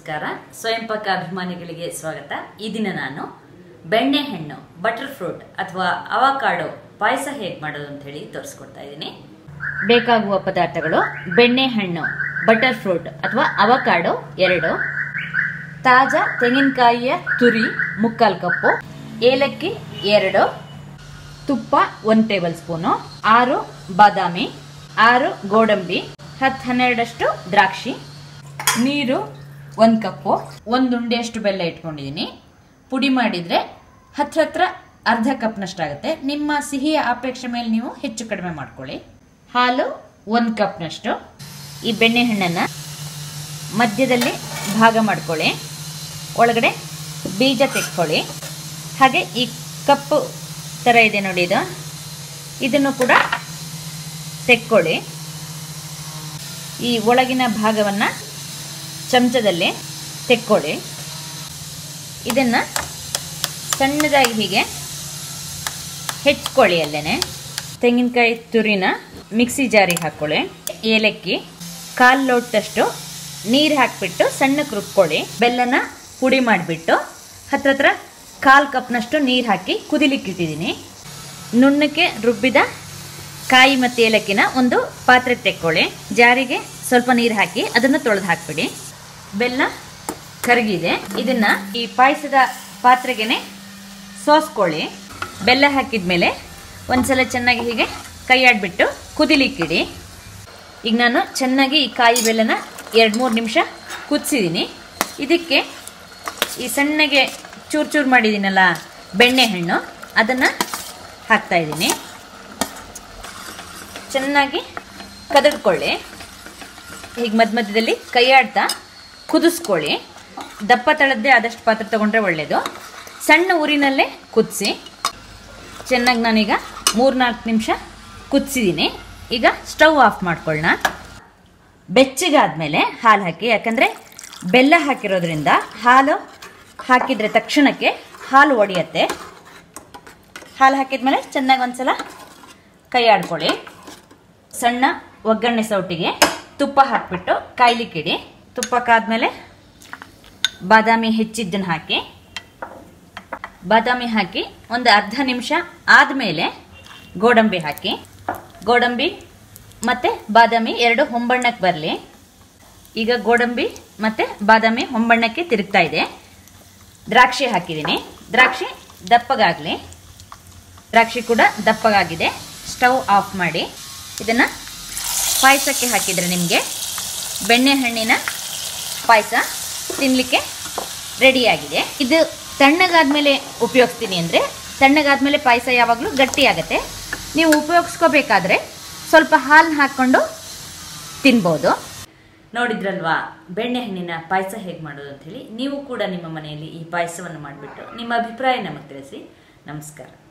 ನಮಸ್ಕಾರ ಸ್ವಯಂ ಪಾಕ ಅಭಿಮಾನಿಗಳಿಗೆ ಸ್ವಾಗತ ಈ ದಿನ ನಾನು ಬೆಣ್ಣೆಹಣ್ಣು ಬಟರ್ ಫ್ರೂಟ್ ಅಥವಾ ಅವಕಾಡೋ ಪಾಯಸ ಹೇಗೆ ಮಾಡೋದು ಅಂತ ಹೇಳಿ ತೋರಿಸ್ಕೊಡ್ತಾ ಇದ್ದೀನಿ ಬೇಕಾಗುವ ಪದಾರ್ಥಗಳು ಬೆಣ್ಣೆಹಣ್ಣು ಬಟರ್ ಫ್ರೂಟ್ ಅಥವಾ ಅವಕಾಡೋ ಎರಡು ತಾಜಾ ತೆಂಗಿನಕಾಯಿಯ ತುರಿ ಮುಕ್ಕಾಲು ಕಪ್ಪು ಏಲಕ್ಕಿ ಎರಡು ತುಪ್ಪ ಒಂದು ಟೇಬಲ್ ಸ್ಪೂನು ಆರು ಬಾದಾಮಿ ಆರು ಗೋಡಂಬಿ ಹತ್ತು ಹನ್ನೆರಡಷ್ಟು ದ್ರಾಕ್ಷಿ ನೀರು ಒಂದು ಕಪ್ಪು ಒಂದು ಉಂಡೆಯಷ್ಟು ಬೆಲ್ಲ ಇಟ್ಕೊಂಡಿದ್ದೀನಿ ಪುಡಿ ಮಾಡಿದರೆ ಹತ್ರ ಹತ್ರ ಅರ್ಧ ಕಪ್ನಷ್ಟಾಗುತ್ತೆ ನಿಮ್ಮ ಸಿಹಿಯ ಅಪೇಕ್ಷೆ ಮೇಲೆ ನೀವು ಹೆಚ್ಚು ಕಡಿಮೆ ಮಾಡ್ಕೊಳ್ಳಿ ಹಾಲು ಒಂದು ಕಪ್ನಷ್ಟು ಈ ಬೆಣ್ಣೆಹಣ್ಣನ್ನು ಮಧ್ಯದಲ್ಲಿ ಭಾಗ ಮಾಡ್ಕೊಳ್ಳಿ ಒಳಗಡೆ ಬೀಜ ತೆಕ್ಕೊಳ್ಳಿ ಹಾಗೆ ಈ ಕಪ್ಪು ಥರ ಇದೆ ನೋಡಿ ಇದು ಇದನ್ನು ಕೂಡ ತೆಕ್ಕೊಳ್ಳಿ ಈ ಒಳಗಿನ ಭಾಗವನ್ನು ಚಮಚದಲ್ಲಿ ತೆಕ್ಕೊಳ್ಳಿ ಇದನ್ನು ಸಣ್ಣದಾಗಿ ಹೀಗೆ ಹೆಚ್ಕೊಳ್ಳಿ ಅಲ್ಲೇನೆ ತೆಂಗಿನಕಾಯಿ ತುರಿನ ಮಿಕ್ಸಿ ಜಾರಿಗೆ ಹಾಕ್ಕೊಳ್ಳಿ ಏಲಕ್ಕಿ ಕಾಲು ಲೋಟದಷ್ಟು ನೀರು ಹಾಕಿಬಿಟ್ಟು ಸಣ್ಣಕ್ಕೆ ರುಬ್ಕೊಳ್ಳಿ ಬೆಲ್ಲನ ಪುಡಿ ಮಾಡಿಬಿಟ್ಟು ಹತ್ರ ಹತ್ರ ಕಾಲು ಕಪ್ನಷ್ಟು ನೀರು ಹಾಕಿ ಕುದಿಲಿಕ್ಕೆ ಇಟ್ಟಿದ್ದೀನಿ ನುಣ್ಣಕ್ಕೆ ರುಬ್ಬಿದ ಕಾಯಿ ಮತ್ತು ಏಲಕ್ಕಿನ ಒಂದು ಪಾತ್ರೆಗೆ ತೆಕ್ಕೊಳ್ಳಿ ಜಾರಿಗೆ ಸ್ವಲ್ಪ ನೀರು ಹಾಕಿ ಅದನ್ನು ತೊಳೆದು ಹಾಕ್ಬಿಡಿ ಬೆಲ್ಲ ಕರಗಿದೆ ಇದನ್ನು ಈ ಪಾಯಸದ ಪಾತ್ರೆಗೆ ಸೋಸ್ಕೊಳ್ಳಿ ಬೆಲ್ಲ ಹಾಕಿದ ಮೇಲೆ ಒಂದ್ಸಲ ಚೆನ್ನಾಗಿ ಹೀಗೆ ಕೈ ಆಡ್ಬಿಟ್ಟು ಕುದಿಲಿಕ್ಕಿಡಿ ಈಗ ನಾನು ಚೆನ್ನಾಗಿ ಈ ಕಾಯಿ ಬೆಲ್ಲನ ಎರಡು ಮೂರು ನಿಮಿಷ ಕುದಿಸಿದ್ದೀನಿ ಇದಕ್ಕೆ ಈ ಸಣ್ಣಗೆ ಚೂರು ಚೂರು ಮಾಡಿದ್ದೀನಲ್ಲ ಬೆಣ್ಣೆಹಣ್ಣು ಅದನ್ನು ಹಾಕ್ತಾಯಿದ್ದೀನಿ ಚೆನ್ನಾಗಿ ಕದಡ್ಕೊಳ್ಳಿ ಹೀಗೆ ಮಧ್ಯ ಮಧ್ಯದಲ್ಲಿ ಕೈ ಆಡ್ತಾ ಕುದಿಸ್ಕೊಳ್ಳಿ ದಪ್ಪ ತಳದ್ದೇ ಆದಷ್ಟು ಪಾತ್ರೆ ತೊಗೊಂಡ್ರೆ ಒಳ್ಳೆಯದು ಸಣ್ಣ ಊರಿನಲ್ಲೇ ಕುದಿಸಿ ಚೆನ್ನಾಗಿ ನಾನೀಗ ಮೂರ್ನಾಲ್ಕು ನಿಮಿಷ ಕುದಿಸಿದ್ದೀನಿ ಈಗ ಸ್ಟವ್ ಆಫ್ ಮಾಡ್ಕೊಳ್ಳೋಣ ಬೆಚ್ಚಗಾದ್ಮೇಲೆ ಹಾಲು ಹಾಕಿ ಯಾಕಂದರೆ ಬೆಲ್ಲ ಹಾಕಿರೋದ್ರಿಂದ ಹಾಲು ಹಾಕಿದರೆ ತಕ್ಷಣಕ್ಕೆ ಹಾಲು ಒಡೆಯತ್ತೆ ಹಾಲು ಹಾಕಿದ್ಮೇಲೆ ಚೆನ್ನಾಗಿ ಒಂದ್ಸಲ ಕೈ ಆಡ್ಕೊಳ್ಳಿ ಸಣ್ಣ ಒಗ್ಗರಣೆ ಸೌಟಿಗೆ ತುಪ್ಪ ಹಾಕಿಬಿಟ್ಟು ಕಾಯ್ಲಿಕ್ಕಿಡಿ ತುಪ್ಪ ಕಾದ್ಮೇಲೆ ಬಾದಾಮಿ ಹೆಚ್ಚಿದ್ದನ್ನು ಹಾಕಿ ಬಾದಾಮಿ ಹಾಕಿ ಒಂದು ಅರ್ಧ ನಿಮಿಷ ಆದಮೇಲೆ ಗೋಡಂಬಿ ಹಾಕಿ ಗೋಡಂಬಿ ಮತ್ತು ಬಾದಾಮಿ ಎರಡು ಹೊಂಬಣ್ಣಕ್ಕೆ ಬರಲಿ ಈಗ ಗೋಡಂಬಿ ಮತ್ತು ಬಾದಾಮಿ ಹೊಂಬಣ್ಣಕ್ಕೆ ತಿರುಗ್ತಾ ಇದೆ ದ್ರಾಕ್ಷಿ ಹಾಕಿದ್ದೀನಿ ದ್ರಾಕ್ಷಿ ದಪ್ಪಗಾಗಲಿ ದ್ರಾಕ್ಷಿ ಕೂಡ ದಪ್ಪಗಾಗಿದೆ ಸ್ಟವ್ ಆಫ್ ಮಾಡಿ ಇದನ್ನು ಪಾಯಸಕ್ಕೆ ಹಾಕಿದರೆ ನಿಮಗೆ ಬೆಣ್ಣೆಹಣ್ಣಿನ ಪಾಯಸ ತಿನ್ನಲಿಕ್ಕೆ ರೆಡಿಯಾಗಿದೆ ಇದು ತಣ್ಣಗಾದ್ಮೇಲೆ ಉಪಯೋಗಿಸ್ತೀನಿ ಅಂದರೆ ತಣ್ಣಗಾದ್ಮೇಲೆ ಪಾಯಸ ಯಾವಾಗಲೂ ಗಟ್ಟಿಯಾಗತ್ತೆ ನೀವು ಉಪಯೋಗಿಸ್ಕೋಬೇಕಾದ್ರೆ ಸ್ವಲ್ಪ ಹಾಲು ಹಾಕ್ಕೊಂಡು ತಿನ್ಬೋದು ನೋಡಿದ್ರಲ್ವಾ ಬೆಣ್ಣೆಹಣ್ಣಿನ ಪಾಯಸ ಹೇಗೆ ಮಾಡೋದು ಅಂತ ಹೇಳಿ ನೀವು ಕೂಡ ನಿಮ್ಮ ಮನೆಯಲ್ಲಿ ಈ ಪಾಯಸವನ್ನು ಮಾಡಿಬಿಟ್ಟು ನಿಮ್ಮ ಅಭಿಪ್ರಾಯ ನಮಗೆ ತಿಳಿಸಿ ನಮಸ್ಕಾರ